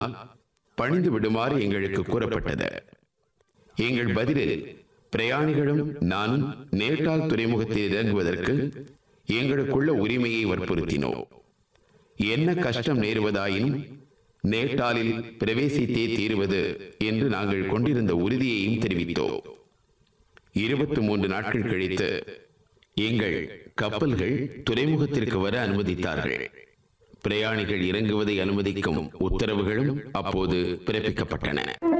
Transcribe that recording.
பணிந்து விடுமாறு எங்களுக்கு கூறப்பட்டது எங்கள் பதிலில் பிரயாணிகளும் நானும் நேட்டால் துறைமுகத்தில் இறங்குவதற்கு எங்களுக்குள்ள உரிமையை வற்புறுத்தினோம் என்ன கஷ்டம் நேருவதாயினும் நேட்டாலில் பிரவேசித்தே தீருவது என்று நாங்கள் கொண்டிருந்த உறுதியையும் தெரிவித்தோம் இருபத்தி மூன்று நாட்கள் கழித்து எங்கள் கப்பல்கள் துறைமுகத்திற்கு வர அனுமதித்தார்கள் பிரயாணிகள் இறங்குவதை அனுமதிக்கும் உத்தரவுகளும் அப்போது பிறப்பிக்கப்பட்டன